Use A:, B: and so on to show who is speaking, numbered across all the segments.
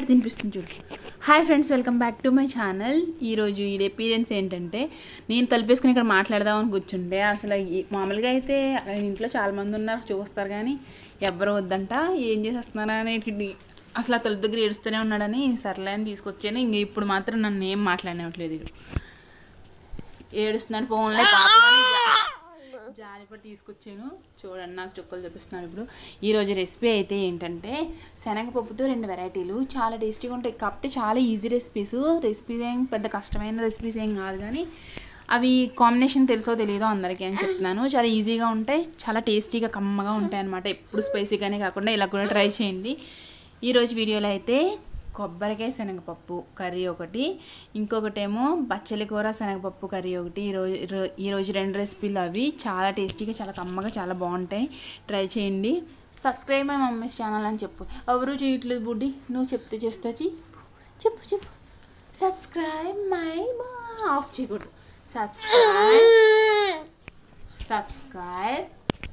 A: తినిపిస్తుంది చూడు hi friends welcome back to my channel ఈరోజు ఈ ఎపీరియన్స్ ఏంటంటే నేను తలుపేసుకుని ఇక్కడ మాట్లాడదామని కూర్చుంటే అసలు ఈ- మామూలుగా అయితే ఇంట్లో చాలామంది ఉన్నారు చూస్తారు కానీ ఎవ్వరు వద్దంట ఏం చేసేస్తున్నారా అనేటి అసలు ఆ తలుపు దగ్గర ఏడుస్తూనే ఉన్నాడని సర్లే అని తీసుకొచ్చాను ఇంక ఇప్పుడు మాత్రం నన్ను ఏం మాట్లాడనివ్వట్లేదు ఇక ఏడుస్తున్నాడు ఫోన్లో పాపని జాలిపడి తీసుకొచ్చాను చూడండి నాకు చుక్కలు చూపిస్తున్నాను ఇప్పుడు ఈరోజు రెసిపీ అయితే ఏంటంటే శనగపప్పుతో రెండు వెరైటీలు చాలా టేస్టీగా ఉంటాయి కాకపోతే చాలా ఈజీ రెసిపీస్ రెసిపీస్ ఏం పెద్ద కష్టమైన రెసిపీస్ ఏం కాదు కానీ అవి కాంబినేషన్ తెలుసో తెలియదో అందరికీ అని చెప్తున్నాను చాలా ఈజీగా ఉంటాయి చాలా టేస్టీగా కమ్మగా ఉంటాయి అనమాట ఎప్పుడు స్పైసీగానే కాకుండా ఇలా కూడా ట్రై చేయండి ఈరోజు వీడియోలో అయితే కొబ్బరికాయ శనగపప్పు కర్రీ ఒకటి ఇంకొకటేమో బచ్చలి కూర శనగపప్పు కర్రీ ఒకటి ఈరోజు ఈరో- ఈరోజు రెండు రెసిపీలు అవి చాలా టేస్టీగా చాలా కమ్మగా చాలా బాగుంటాయి ట్రై చేయండి సబ్స్క్రైబ్ మై మమ్మీస్ ఛానల్ అని చెప్పు ఎవరు చేయట్లేదు బుడ్డి నువ్వు చెప్తే చేస్తా చెయ్యి చెప్పు చెప్పు సబ్స్క్రైబ్ మై ఆఫ్ చేయకూడదు సబ్స్క్రైబ్ సబ్స్క్రైబ్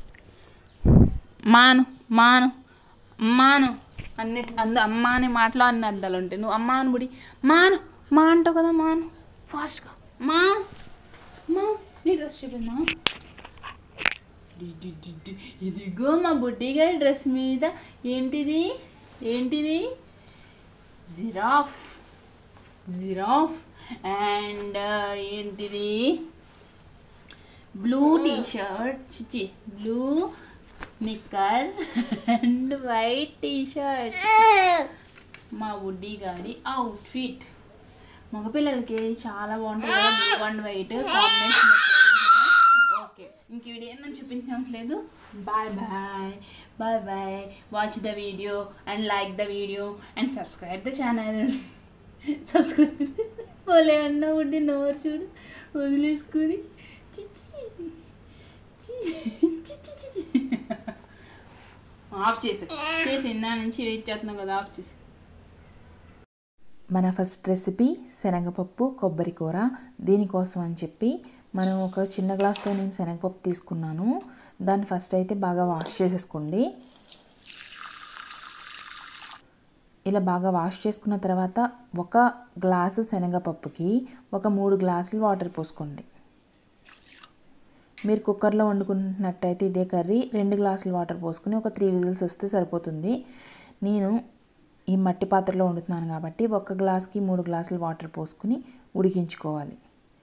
A: మాను మాను మాను అన్నిటి అందు అమ్మ అనే మాటలో అన్ని అర్థాలు ఉంటాయి నువ్వు అమ్మ అని బుడి మాను మా అంటావు కదా మాను ఫాస్ట్గా మా మా నీ డ్రెస్ చూడమ్మా ఇదిగో మా బుడ్డి గారి డ్రెస్ మీద ఏంటిది ఏంటిది జిరాఫ్ జిరాఫ్ అండ్ ఏంటిది బ్లూ టీ షర్ట్ చిచి blue knicker and white T shirt మా వుడ్డీ గాడి అవుట్ఫిట్ మగపిల్లలకి చాలా బాగుంటుంది కదా blue and white combination okay ఇంక వీడియో నేను చూపించట్లేదు bye bye bye bye watch the video and like the video and subscribe the channel subscribe ఓలే అన్న ఉండి నోరు చూడు వదిలేసుకొని చిచ్చి ఆఫ్ చేసి చేసి ఇందా నుంచి వెయిట్ చేస్తున్నాం కదా ఆఫ్ చేసి
B: మన ఫస్ట్ రెసిపీ శనగపప్పు కొబ్బరి కూర దీనికోసం అని చెప్పి మనం ఒక చిన్న గ్లాస్తో నేను శనగపప్పు తీసుకున్నాను దాన్ని ఫస్ట్ అయితే బాగా వాష్ చేసేసుకోండి ఇలా బాగా వాష్ చేసుకున్న తర్వాత ఒక గ్లాసు శనగపప్పుకి ఒక మూడు గ్లాసులు వాటర్ పోసుకోండి మీరు కుక్కర్లో వండుకున్నట్టయితే ఇదే కర్రీ రెండు గ్లాసులు వాటర్ పోసుకుని ఒక త్రీ విజిల్స్ వస్తే సరిపోతుంది నేను ఈ మట్టి పాత్రలో వండుతున్నాను కాబట్టి ఒక గ్లాస్కి మూడు గ్లాసులు వాటర్ పోసుకుని ఉడికించుకోవాలి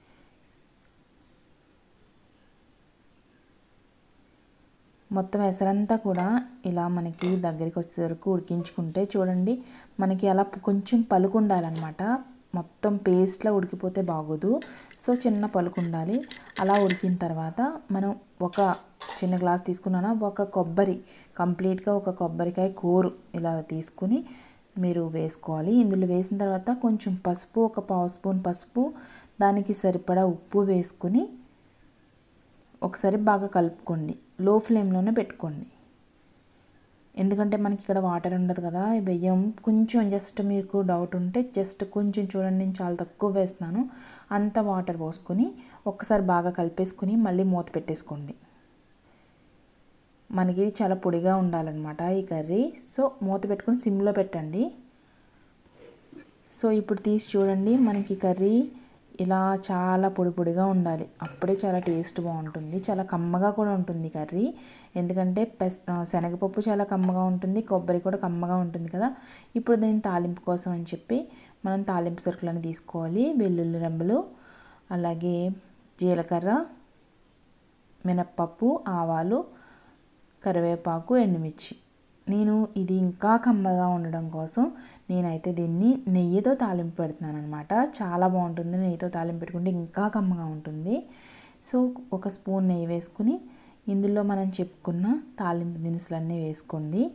B: మొత్తం ఎసరంతా కూడా ఇలా మనకి దగ్గరికి వచ్చే వరకు ఉడికించుకుంటే చూడండి మనకి అలా కొంచెం పలుకు ఉండాలన్నమాట మొత్తం పేస్ట్లో ఉడికిపోతే బాగోదు సో చిన్న పలుకు ఉండాలి అలా ఉడికిన తర్వాత మనం ఒక చిన్న గ్లాస్ తీసుకున్నాను ఒక కొబ్బరి కంప్లీట్గా ఒక కొబ్బరికాయ కూరు ఇలా తీసుకుని మీరు వేసుకోవాలి ఇందులో వేసిన తర్వాత కొంచెం పసుపు ఒక పావు స్పూన్ పసుపు దానికి సరిపడా ఉప్పు వేసుకుని ఒకసారి బాగా కలుపుకోండి లో ఫ్లేమ్లోనే పెట్టుకోండి ఎందుకంటే మనకి ఇక్కడ వాటర్ ఉండదు కదా ఈ బియ్యం కొంచెం జస్ట్ మీకు డౌట్ ఉంటే జస్ట్ కొంచెం చూడండి నేను చాలా తక్కువ వేస్తున్నాను అంత వాటర్ పోసుకొని ఒక్కసారి బాగా కలిపేసుకుని మళ్ళీ మూత పెట్టేసుకోండి మనకి ఇది చాలా పొడిగా ఉండాలన్నమాట ఈ కర్రీ సో మూత పెట్టుకుని సిమ్లో పెట్టండి సో ఇప్పుడు తీసి చూడండి మనకి కర్రీ ఇలా చాలా పొడి పొడిగా ఉండాలి అప్పుడే చాలా టేస్ట్ బాగుంటుంది చాలా కమ్మగా కూడా ఉంటుంది కర్రీ ఎందుకంటే పెస్ శనగపప్పు చాలా కమ్మగా ఉంటుంది కొబ్బరి కూడా కమ్మగా ఉంటుంది కదా ఇప్పుడు దీని తాలింపు కోసం అని చెప్పి మనం తాలింపు సరుకులను తీసుకోవాలి వెల్లుల్లి రెమ్మలు అలాగే జీలకర్ర మినప్పప్పు ఆవాలు కరివేపాకు ఎండుమిర్చి నేను ఇది ఇంకా కమ్మగా ఉండడం కోసం నేనైతే దీన్ని నెయ్యితో తాలింపు పెడుతున్నాను అనమాట చాలా బాగుంటుంది నెయ్యితో తాలింపు పెట్టుకుంటే ఇంకా కమ్మగా ఉంటుంది సో ఒక స్పూన్ నెయ్యి వేసుకుని ఇందులో మనం చెప్పుకున్న తాలింపు దినుసులన్నీ వేసుకోండి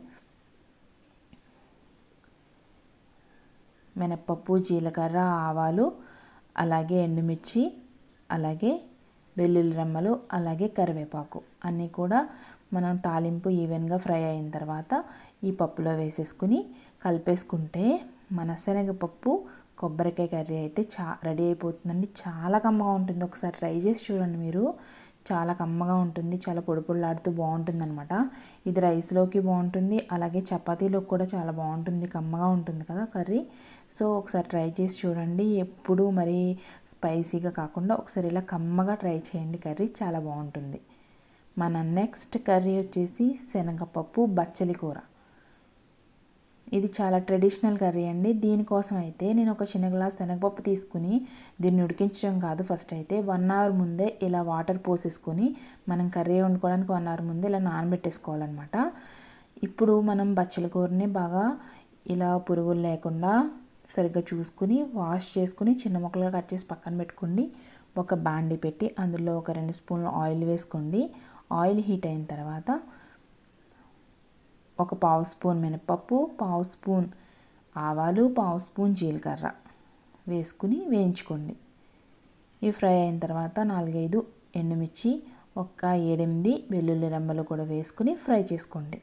B: మినప్పప్పు జీలకర్ర ఆవాలు అలాగే ఎండుమిర్చి అలాగే వెల్లుల్లి రెమ్మలు అలాగే కరివేపాకు అన్నీ కూడా మనం తాలింపు ఈవెన్గా ఫ్రై అయిన తర్వాత ఈ పప్పులో వేసేసుకుని కలిపేసుకుంటే మన శనగపప్పు కొబ్బరికాయ కర్రీ అయితే చా రెడీ అయిపోతుందండి చాలా కమ్మగా ఉంటుంది ఒకసారి ట్రై చేసి చూడండి మీరు చాలా కమ్మగా ఉంటుంది చాలా పొడి పొడిలాడుతూ బాగుంటుంది అనమాట ఇది రైస్లోకి బాగుంటుంది అలాగే చపాతీలోకి కూడా చాలా బాగుంటుంది కమ్మగా ఉంటుంది కదా కర్రీ సో ఒకసారి ట్రై చేసి చూడండి ఎప్పుడు మరి స్పైసీగా కాకుండా ఒకసారి ఇలా కమ్మగా ట్రై చేయండి కర్రీ చాలా బాగుంటుంది మన నెక్స్ట్ కర్రీ వచ్చేసి శనగపప్పు బచ్చలి కూర ఇది చాలా ట్రెడిషనల్ కర్రీ అండి దీనికోసం అయితే నేను ఒక చిన్న గ్లాస్ శనగపప్పు తీసుకుని దీన్ని ఉడికించడం కాదు ఫస్ట్ అయితే వన్ అవర్ ముందే ఇలా వాటర్ పోసేసుకొని మనం కర్రీ వండుకోవడానికి వన్ అవర్ ముందే ఇలా నానబెట్టేసుకోవాలన్నమాట ఇప్పుడు మనం బచ్చల కూరని బాగా ఇలా పురుగులు లేకుండా సరిగ్గా చూసుకుని వాష్ చేసుకుని చిన్న ముక్కలుగా కట్ చేసి పక్కన పెట్టుకోండి ఒక బాండి పెట్టి అందులో ఒక రెండు స్పూన్లు ఆయిల్ వేసుకోండి ఆయిల్ హీట్ అయిన తర్వాత ఒక పావు స్పూన్ మినపప్పు పావు స్పూన్ ఆవాలు పావు స్పూన్ జీలకర్ర వేసుకుని వేయించుకోండి ఇవి ఫ్రై అయిన తర్వాత నాలుగైదు ఎండుమిర్చి ఒక ఏడెనిమిది వెల్లుల్లి రెమ్మలు కూడా వేసుకుని ఫ్రై చేసుకోండి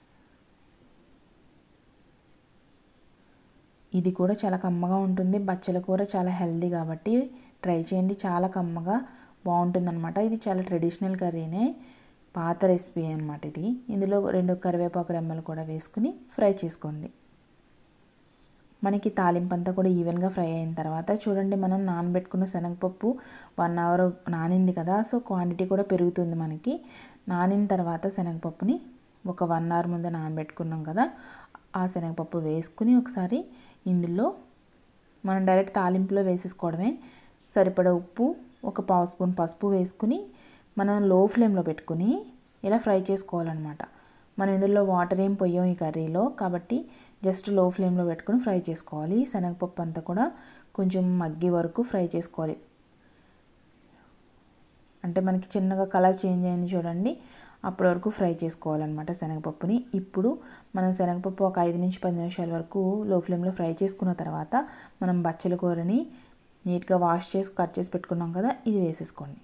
B: ఇది కూడా చాలా కమ్మగా ఉంటుంది బచ్చల కూర చాలా హెల్దీ కాబట్టి ట్రై చేయండి చాలా కమ్మగా బాగుంటుందన్నమాట ఇది చాలా ట్రెడిషనల్ కర్రీనే పాత రెసిపీ అనమాట ఇది ఇందులో రెండు కరివేపాకు రెమ్మలు కూడా వేసుకుని ఫ్రై చేసుకోండి మనకి తాలింపు అంతా కూడా ఈవెన్గా ఫ్రై అయిన తర్వాత చూడండి మనం నానబెట్టుకున్న శనగపప్పు వన్ అవర్ నానింది కదా సో క్వాంటిటీ కూడా పెరుగుతుంది మనకి నానిన తర్వాత శనగపప్పుని ఒక వన్ అవర్ ముందే నానబెట్టుకున్నాం కదా ఆ శనగపప్పు వేసుకుని ఒకసారి ఇందులో మనం డైరెక్ట్ తాలింపులో వేసేసుకోవడమే సరిపడ ఉప్పు ఒక పావు స్పూన్ పసుపు వేసుకుని మనం లో ఫ్లేమ్లో పెట్టుకుని ఇలా ఫ్రై చేసుకోవాలన్నమాట మనం ఇందులో వాటర్ ఏం పొయ్యం ఈ కర్రీలో కాబట్టి జస్ట్ లో ఫ్లేమ్లో పెట్టుకుని ఫ్రై చేసుకోవాలి శనగపప్పు అంతా కూడా కొంచెం మగ్గి వరకు ఫ్రై చేసుకోవాలి అంటే మనకి చిన్నగా కలర్ చేంజ్ అయింది చూడండి అప్పటి వరకు ఫ్రై చేసుకోవాలన్నమాట శనగపప్పుని ఇప్పుడు మనం శనగపప్పు ఒక ఐదు నుంచి పది నిమిషాల వరకు లో ఫ్లేమ్లో ఫ్రై చేసుకున్న తర్వాత మనం బచ్చల కూరని నీట్గా వాష్ చేసి కట్ చేసి పెట్టుకున్నాం కదా ఇది వేసేసుకోండి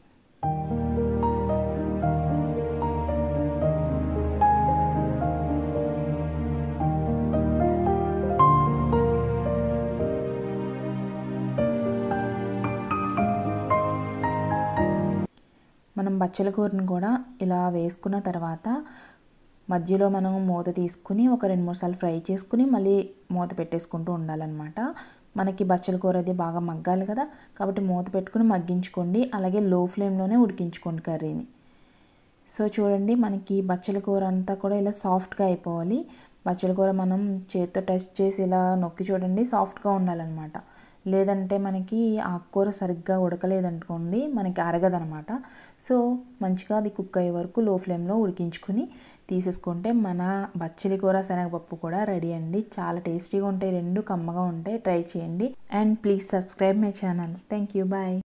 B: మనం బచ్చల కూరని కూడా ఇలా వేసుకున్న తర్వాత మధ్యలో మనం మూత తీసుకుని ఒక రెండు మూడు సార్లు ఫ్రై చేసుకుని మళ్ళీ మూత పెట్టేసుకుంటూ ఉండాలన్నమాట మనకి బచ్చల కూర అది బాగా మగ్గాలి కదా కాబట్టి మూత పెట్టుకుని మగ్గించుకోండి అలాగే లో ఫ్లేమ్లోనే ఉడికించుకోండి కర్రీని సో చూడండి మనకి బచ్చల కూర అంతా కూడా ఇలా సాఫ్ట్గా అయిపోవాలి బచ్చల కూర మనం చేతితో టెస్ట్ చేసి ఇలా నొక్కి చూడండి సాఫ్ట్గా ఉండాలన్నమాట లేదంటే మనకి ఆకుకూర సరిగ్గా ఉడకలేదనుకోండి మనకి అరగదనమాట సో మంచిగా అది కుక్ అయ్యే వరకు లో ఫ్లేమ్లో ఉడికించుకుని తీసేసుకుంటే మన బచ్చలి కూర శనగపప్పు కూడా రెడీ అండి చాలా టేస్టీగా ఉంటాయి రెండు కమ్మగా ఉంటాయి ట్రై చేయండి and please subscribe my channel thank you bye